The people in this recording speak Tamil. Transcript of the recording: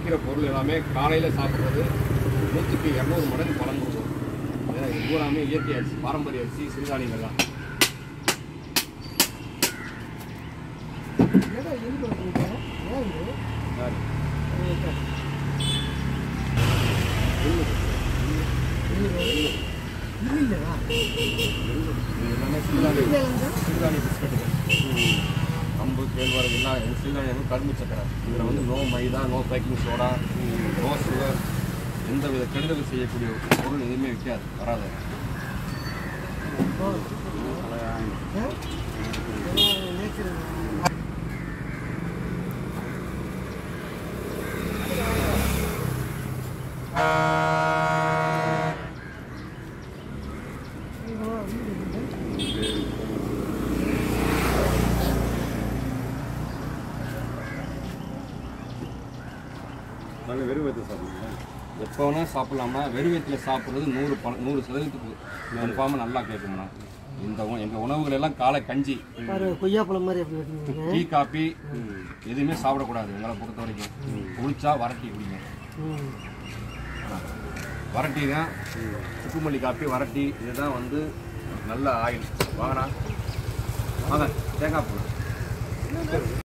விற்கிற பொருள் எல்லாமே காலையில் சாப்பிட்றது நூற்றுக்கு இரநூறு மடங்கு பலன் கொடுக்கும் ஏன்னா இது பூராமே இயற்கை அரிசி பாரம்பரிய அரிசி சிறுதானியங்கள்லாம் ஏதோ இருக்கு உங்களுக்கு. ஏன் இது? யாரு? இது எள்ளு. இல்லையா? இது எல்லாமே சிறுதானியம் இல்லையா வந்து? சிறுதானிய பிஸ்கட்டுகள் கம்பு கேழ்வரகு எல்லாம் இது சிறுதானியம் கரும்பு சக்கரை இதில் வந்து நோ மைதா no baking soda no sugar எந்த வித கெடுதல் செய்யக்கூடிய பொருள் எதுவுமே விற்காது வராது ஓ. ஆ? ஏதோ நேச்சர் நாங்கள் வெறும் வயிற்று சாப்பிடுங்களா எப்போ வேணால் சாப்பிட்லாமா வெறும் வயிற்றில் சாப்பிட்றது நூறு ப நூறு சதவீதத்துக்கு கன்ஃபார்மாக நல்லா கேட்கும்ண்ணா இந்த உ- எங்கள் உணவுகள் எல்லாம் காலை கஞ்சி பாரு கொய்யாப்பழம் மாதிரி அப்படி வச்சுருக்கீங்க டீ காபி எதுவுமே சாப்பிடக்கூடாது எங்களை பொறுத்த வரைக்கும் குளிச்சா வரட்டி குடிங்க ம் வரட்டி தான் சுக்குமல்லி காப்பி வரட்டி இதுதான் வந்து நல்ல ஆயில் வாங்கண்ணா வாங்க தேங்காய் பூ